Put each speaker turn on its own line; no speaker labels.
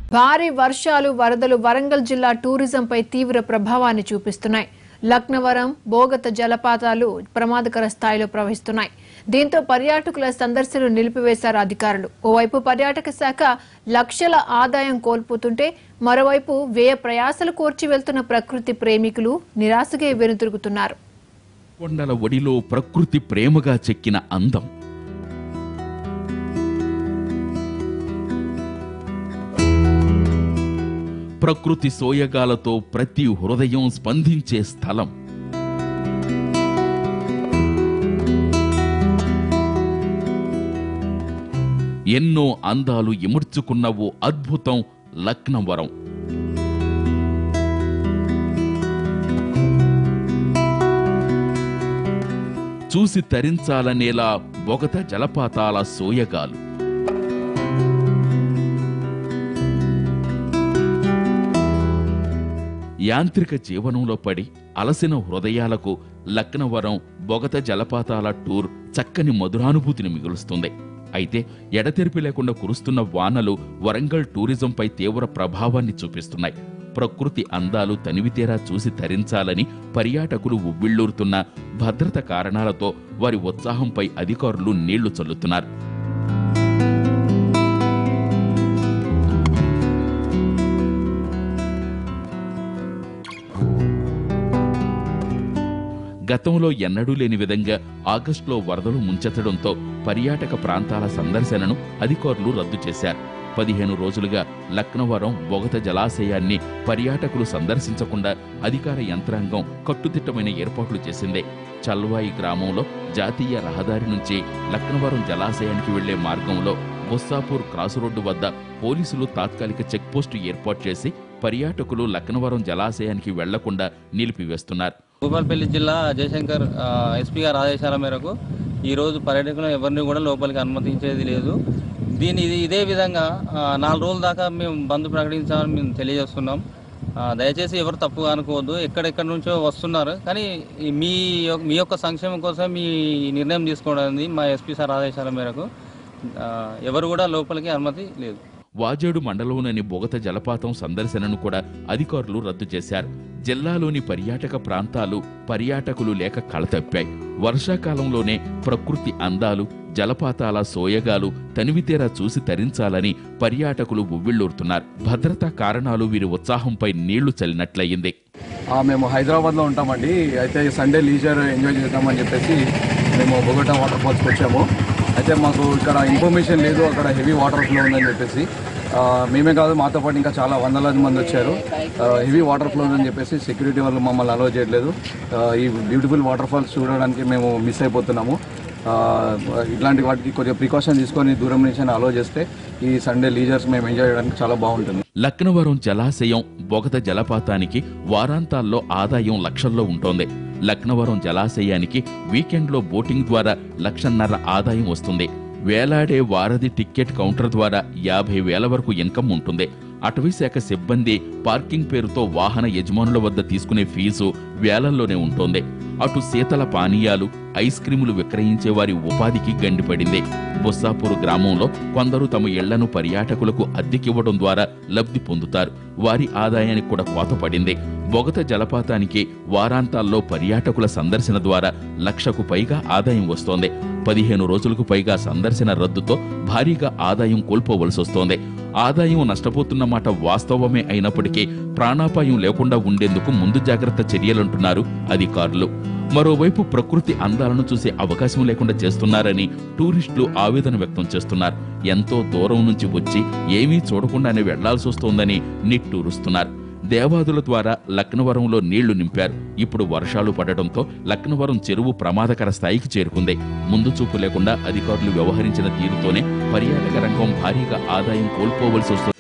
భారీ వర్షాలు వరదలు వరంగల్ జిల్లా టూరిజంపై తీవ్ర ప్రభావాన్ని చూపిస్తున్నాయి లక్నవరం బోగత జలపాతాలు ప్రమాదకర స్థాయిలో ప్రవహిస్తున్నాయి దీంతో పర్యాటకుల సందర్శనలు నిలిపివేశారు అధికారులు ఓవైపు పర్యాటక శాఖ లక్షల ఆదాయం కోల్పోతుంటే మరోవైపు వ్యయ ప్రయాసలు కోర్చి వెళ్తున్న ప్రకృతి ప్రేమికులు నిరాశగా వెనుతిరుగుతున్నారు
కొండల ఒడిలో ప్రకృతి ప్రేమగా చెక్కిన అందం ప్రకృతి సోయగాలతో ప్రతి హృదయం స్పందించే స్థలం ఎన్నో అందాలు ఇముడ్చుకున్న ఓ అద్భుతం లక్నవరం చూసి తరించాలనేలా బొగత జలపాతాల సోయగాలు యాంత్రిక జీవనంలో పడి అలసిన హృదయాలకు లక్నవరం బొగత జలపాతాల టూర్ చక్కని మధురానుభూతిని మిగులుస్తుంది అయితే ఎడతెరిపి లేకుండా కురుస్తున్న వానలు వరంగల్ టూరిజంపై తీవ్ర ప్రభావాన్ని చూపిస్తున్నాయి ప్రకృతి అందాలు తనివితేరా చూసి తరించాలని పర్యాటకులు ఉవ్విళ్ళూరుతున్న భద్రత కారణాలతో వారి ఉత్సాహంపై అధికారులు నీళ్లు చల్లుతున్నారు గతంలో ఎన్నడూ లేని విధంగా ఆగస్టులో వరదలు ముంచెత్తడంతో పర్యాటక ప్రాంతాల సందర్శనను అధికారులు రద్దు చేశారు పదిహేను రోజులుగా లక్నవరం బొగత జలాశయాన్ని పర్యాటకులు సందర్శించకుండా అధికార యంత్రాంగం కట్టుదిట్టమైన ఏర్పాట్లు చేసింది చల్వాయి గ్రామంలో జాతీయ రహదారి నుంచి లక్నవరం జలాశయానికి వెళ్లే మార్గంలో బొస్సాపూర్ క్రాస్ రోడ్డు వద్ద పోలీసులు తాత్కాలిక చెక్పోస్టు ఏర్పాటు చేసి పర్యాటకులు లక్నవరం జలాశయానికి వెళ్లకుండా నిలిపివేస్తున్నారు
భూపాలపల్లి జిల్లా జయశంకర్ ఆ, ఎస్పీ గారి ఆదేశాల మేరకు ఈ రోజు పర్యాటకులు ఎవరిని కూడా లోపలికి అనుమతించేది లేదు దీని ఇది ఇదే విధంగా ఆ, నాలుగు రోజుల దాకా మేము బంద్ ప్రకటించామని మేము తెలియజేస్తున్నాం ఆ, దయచేసి ఎవరు తప్పుగా అనుకోవద్దు ఎక్కడెక్కడి నుంచో వస్తున్నారు కానీ ఈ మీ యొ- మీ యొక్క సంక్షేమం కోసం మీ నిర్ణయం తీసుకోవడం మా ఎస్పీ సార్ ఆదేశాల మేరకు ఆ, ఎవరు కూడా లోపలికి అనుమతి లేదు
వాజేడు మండలంలోని బొగత జలపాతం సందర్శనను కూడా అధికారులు రద్దు చేశారు జిల్లాలోని పర్యాటక ప్రాంతాలు పర్యాటకులు లేక కళతప్పాయి వర్షాకాలంలోనే ప్రకృతి అందాలు జలపాతాల సోయగాలు తనివితేరా చూసి తరించాలని పర్యాటకులు ఉవ్విళ్ళూరుతున్నారు భద్రతా కారణాలు వీరి ఉత్సాహంపై నీళ్లు చల్లినట్లయింది
ఆ, మేము హైదరాబాద్లో ఉంటామండి అయితే సండే లీజర్ ఎంజాయ్ చేద్దామని చెప్పేసి మేము బొగటా వాటర్ ఫాల్స్కి వచ్చాము అయితే మాకు ఇక్కడ ఇన్ఫర్మేషన్ లేదు అక్కడ హెవీ వాటర్ ఫ్లో ఉందని చెప్పేసి ఆ, మేమే కాదు మాతో పాటు ఇంకా చాలా వందలాది మంది వచ్చారు హెవీ వాటర్ ఫ్లో ఉందని చెప్పేసి సెక్యూరిటీ వాళ్ళు మమ్మల్ని అలౌ చేయట్లేదు ఆ, ఈ బ్యూటిఫుల్ వాటర్ ఫాల్స్ చూడడానికి మేము మిస్ అయిపోతున్నాము ఆ, ఇట్లాంటి వాటికి కొద్దిగా ప్రికాషన్ తీసుకొని దూరం నుంచి అలౌ చేస్తే ఈ సండే లీజర్స్ మేము ఎంజాయ్ చేయడానికి చాలా బాగుంటుంది
లక్నవరం జలాశయం బొగత జలపాతానికి వారాంతాల్లో ఆదాయం లక్షల్లో ఉంటోంది లక్నవరం జలాశయానికి వీకెండ్లో బోటింగ్ ద్వారా లక్షన్నర ఆదాయం వస్తుంది వేలాడే వారధి టిక్కెట్ కౌంటర్ ద్వారా యాభై వేల వరకు ఇన్కమ్ ఉంటుంది అటవీ శాఖ సిబ్బంది పార్కింగ్ పేరుతో వాహన యజమానుల వద్ద తీసుకునే ఫీజు వేలల్లోనే ఉంటుంది అటు శీతల పానీయాలు ఐస్ క్రీములు విక్రయించే వారి ఉపాధికి గండిపడింది బొస్సాపూర్ గ్రామంలో కొందరు తమ ఇళ్లను పర్యాటకులకు అద్దెకివ్వడం ద్వారా లబ్ధి పొందుతారు వారి ఆదాయానికి కూడా కోత పడింది బొగత జలపాతానికి వారాంతాల్లో పర్యాటకుల సందర్శన ద్వారా లక్షకు పైగా ఆదాయం వస్తోంది పదిహేను రోజులకు పైగా సందర్శన రద్దుతో భారీగా ఆదాయం కోల్పోవలసి వస్తోంది ఆదాయం నష్టపోతున్నమాట వాస్తవమే అయినప్పటికీ ప్రాణాపాయం లేకుండా ఉండేందుకు ముందు జాగ్రత్త చర్యలంటున్నారు అధికారులు మరోవైపు ప్రకృతి అందాలను చూసే అవకాశం లేకుండా చేస్తున్నారని టూరిస్టులు ఆవేదన వ్యక్తం చేస్తున్నారు ఎంతో దూరం నుంచి వచ్చి ఏమీ చూడకుండానే వెళ్లాల్సి వస్తోందని నిట్టూరుస్తున్నారు దేవాదుల ద్వారా లక్నవరంలో నీళ్లు నింపారు ఇప్పుడు వర్షాలు పడటంతో లక్నవరం చెరువు ప్రమాదకర స్థాయికి చేరుకుంది ముందు చూపు లేకుండా అధికారులు వ్యవహరించిన తీరుతోనే పర్యాటక రంగం భారీగా ఆదాయం కోల్పోవలసి వస్తుంది